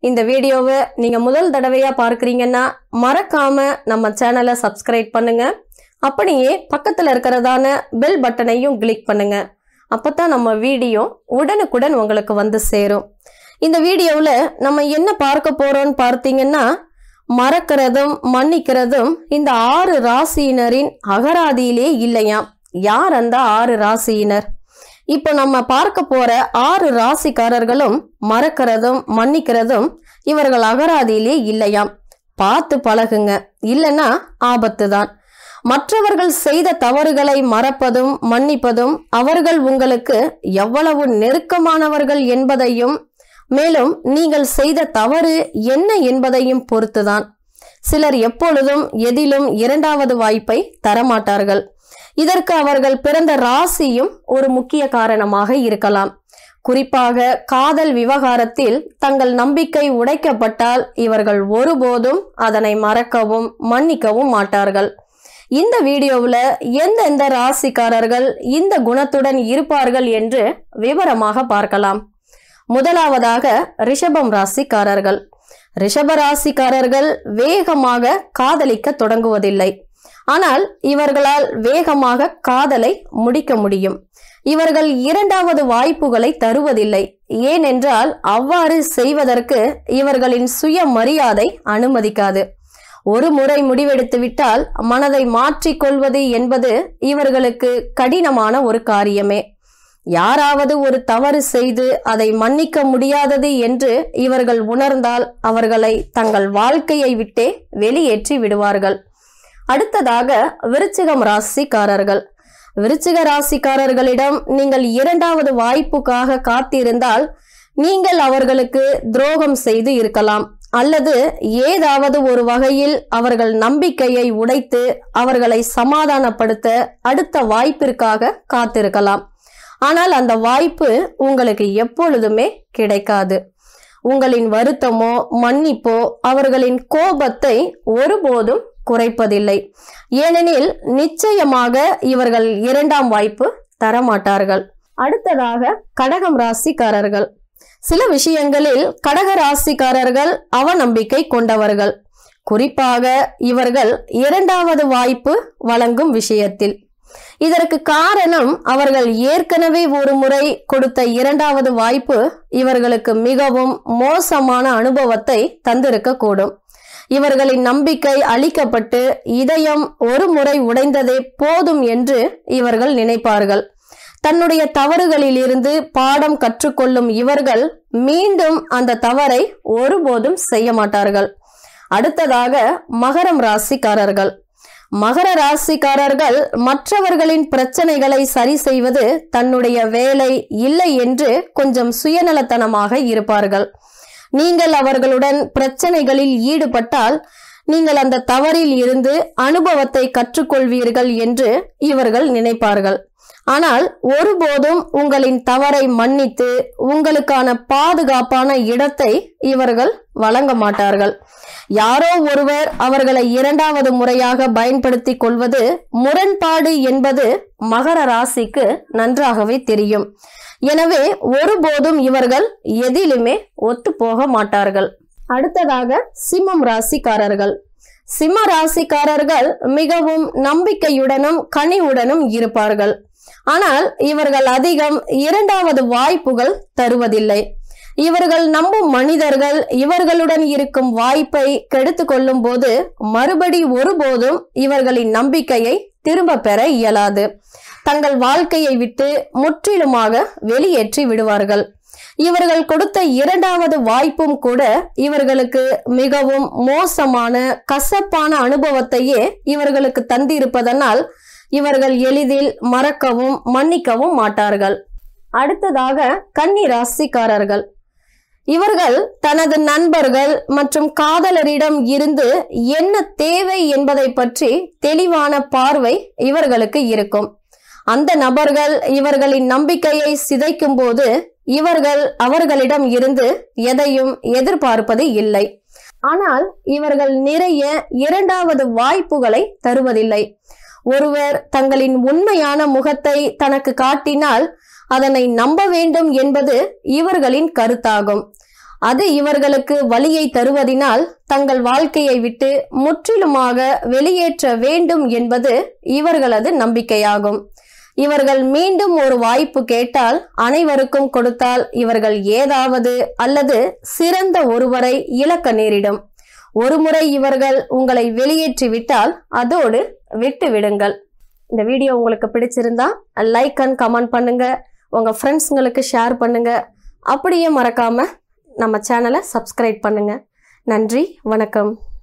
இந்த வீடியோவை நீங்க முதல் தடவையா பார்க்கறீங்கன்னா மறக்காம நம்ம சேனலை சப்ஸ்கிரைப் பண்ணுங்க அப்படியே பக்கத்துல இருக்கிறதான பெல் பட்டனையும் கிளிக் பண்ணுங்க அப்பதான் நம்ம வீடியோ உடனுக்குடன் உங்களுக்கு வந்து சேரும் இந்த வீடியோவில் நம்ம என்ன பார்க்க போறோம்னு பார்த்தீங்கன்னா மறக்கிறதும் மன்னிக்கிறதும் இந்த ஆறு ராசியினரின் அகராதியிலே இல்லையாம் யார் அந்த ஆறு ராசியினர் இப்போ நம்ம பார்க்க போற ஆறு ராசிக்காரர்களும் மறக்கிறதும் மன்னிக்கிறதும் இவர்கள் அகராதியிலே இல்லையாம் பார்த்து பழகுங்க இல்லைன்னா ஆபத்து தான் மற்றவர்கள் செய்த தவறுகளை மறப்பதும் மன்னிப்பதும் அவர்கள் உங்களுக்கு எவ்வளவு நெருக்கமானவர்கள் என்பதையும் மேலும் நீங்கள் செய்த தவறு என்ன என்பதையும் பொறுத்துதான் சிலர் எப்பொழுதும் எதிலும் இரண்டாவது வாய்ப்பை தரமாட்டார்கள் இதற்கு அவர்கள் பிறந்த ராசியும் ஒரு முக்கிய காரணமாக இருக்கலாம் குறிப்பாக காதல் விவகாரத்தில் தங்கள் நம்பிக்கை உடைக்கப்பட்டால் இவர்கள் ஒருபோதும் அதனை மறக்கவும் மன்னிக்கவும் மாட்டார்கள் இந்த வீடியோவில் எந்தெந்த ராசிக்காரர்கள் இந்த குணத்துடன் இருப்பார்கள் என்று விவரமாக பார்க்கலாம் முதலாவதாக ரிஷபம் ராசிக்காரர்கள் ரிஷப ராசிக்காரர்கள் வேகமாக காதலிக்க தொடங்குவதில்லை ஆனால் இவர்களால் வேகமாக காதலை முடிக்க முடியும் இவர்கள் இரண்டாவது வாய்ப்புகளை தருவதில்லை ஏனென்றால் அவ்வாறு செய்வதற்கு இவர்களின் சுய மரியாதை அனுமதிக்காது ஒரு முறை முடிவெடுத்து விட்டால் மனதை மாற்றிக்கொள்வது என்பது இவர்களுக்கு கடினமான ஒரு காரியமே யாராவது ஒரு தவறு செய்து அதை மன்னிக்க முடியாதது என்று இவர்கள் உணர்ந்தால் அவர்களை தங்கள் வாழ்க்கையை விட்டே வெளியேற்றி விடுவார்கள் அடுத்ததாக விருச்சிகம் ராசிக்காரர்கள் விருச்சிக ராசிக்காரர்களிடம் நீங்கள் இரண்டாவது வாய்ப்புக்காக காத்திருந்தால் நீங்கள் அவர்களுக்கு துரோகம் செய்து இருக்கலாம் அல்லது ஏதாவது ஒரு வகையில் அவர்கள் நம்பிக்கையை உடைத்து அவர்களை சமாதானப்படுத்த அடுத்த வாய்ப்பிற்காக காத்திருக்கலாம் ஆனால் அந்த வாய்ப்பு உங்களுக்கு எப்பொழுதுமே கிடைக்காது உங்களின் வருத்தமோ மன்னிப்போ அவர்களின் கோபத்தை ஒருபோதும் குறைப்பதில்லை ஏனெனில் நிச்சயமாக இவர்கள் இரண்டாம் வாய்ப்பு தரமாட்டார்கள் அடுத்ததாக கடகம் ராசிக்காரர்கள் சில விஷயங்களில் கடக ராசிக்காரர்கள் அவநம்பிக்கை கொண்டவர்கள் குறிப்பாக இவர்கள் இரண்டாவது வாய்ப்பு வழங்கும் விஷயத்தில் இதற்கு காரணம் அவர்கள் ஏற்கனவே ஒரு முறை கொடுத்த இரண்டாவது வாய்ப்பு இவர்களுக்கு மிகவும் மோசமான அனுபவத்தை தந்திருக்க கூடும் இவர்களின் நம்பிக்கை அளிக்கப்பட்டு இதயம் ஒரு முறை உடைந்ததே போதும் என்று இவர்கள் நினைப்பார்கள் தன்னுடைய தவறுகளில் இருந்து பாடம் கற்றுக்கொள்ளும் இவர்கள் மீண்டும் அந்த தவறை ஒருபோதும் செய்ய மாட்டார்கள் அடுத்ததாக மகரம் ராசிக்காரர்கள் மகர ராசிக்காரர்கள் மற்றவர்களின் பிரச்சனைகளை சரி செய்வது தன்னுடைய வேலை இல்லை என்று கொஞ்சம் சுயநலத்தனமாக இருப்பார்கள் நீங்கள் அவர்களுடன் பிரச்சனைகளில் ஈடுபட்டால் நீங்கள் அந்த தவறில் இருந்து அனுபவத்தை கற்றுக்கொள்வீர்கள் என்று இவர்கள் நினைப்பார்கள் ஆனால் ஒருபோதும் உங்களின் தவறை மன்னித்து உங்களுக்கான பாதுகாப்பான இடத்தை இவர்கள் வழங்க மாட்டார்கள் யாரோ ஒருவர் அவர்களை இரண்டாவது முறையாக பயன்படுத்தி கொள்வது முரண்பாடு என்பது மகர ராசிக்கு நன்றாகவே தெரியும் எனவே ஒருபோதும் இவர்கள் எதிலுமே ஒத்து போக மாட்டார்கள் அடுத்ததாக சிம்மம் ராசிக்காரர்கள் சிம்ம ராசிக்காரர்கள் மிகவும் நம்பிக்கையுடனும் கனிவுடனும் இருப்பார்கள் ஆனால் இவர்கள் அதிகம் இரண்டாவது வாய்ப்புகள் தருவதில்லை இவர்கள் நம்பும் மனிதர்கள் இவர்களுடன் இருக்கும் வாய்ப்பை கெடுத்து கொள்ளும் போது மறுபடி ஒருபோதும் இவர்களின் நம்பிக்கையை திரும்ப பெற இயலாது தங்கள் வாழ்க்கையை விட்டு முற்றிலுமாக வெளியேற்றி விடுவார்கள் இவர்கள் கொடுத்த இரண்டாவது வாய்ப்பும் கூட இவர்களுக்கு மிகவும் மோசமான கசப்பான அனுபவத்தையே இவர்களுக்கு தந்திருப்பதனால் இவர்கள் எளிதில் மறக்கவும் மன்னிக்கவும் மாட்டார்கள் அடுத்ததாக கன்னி ராசிக்காரர்கள் இவர்கள் தனது நண்பர்கள் மற்றும் காதலரிடம் இருந்து என்ன தேவை என்பதை பற்றி தெளிவான பார்வை இவர்களுக்கு இருக்கும் அந்த நபர்கள் இவர்களின் நம்பிக்கையை சிதைக்கும் போது இவர்கள் அவர்களிடம் இருந்து எதையும் எதிர்பார்ப்பது இல்லை ஆனால் இவர்கள் நிறைய இரண்டாவது வாய்ப்புகளை தருவதில்லை ஒருவர் தங்களின் உண்மையான முகத்தை தனக்கு காட்டினால் அதனை நம்ப வேண்டும் என்பது இவர்களின் கருத்தாகும் அது இவர்களுக்கு வழியை தருவதினால் தங்கள் வாழ்க்கையை விட்டு முற்றிலுமாக வெளியேற்ற வேண்டும் என்பது இவர்களது நம்பிக்கையாகும் இவர்கள் மீண்டும் ஒரு வாய்ப்பு கேட்டால் அனைவருக்கும் கொடுத்தால் இவர்கள் ஏதாவது அல்லது சிறந்த ஒருவரை இழக்க நேரிடும் ஒருமுறை இவர்கள் உங்களை வெளியேற்றி விட்டால் அதோடு விட்டு விடுங்கள் இந்த வீடியோ உங்களுக்கு பிடிச்சிருந்தா லைக் அண்ட் கமெண்ட் பண்ணுங்க உங்க ஃப்ரெண்ட்ஸுங்களுக்கு ஷேர் பண்ணுங்க அப்படியே மறக்காம நம்ம சேனலை சப்ஸ்கிரைப் பண்ணுங்க நன்றி வணக்கம்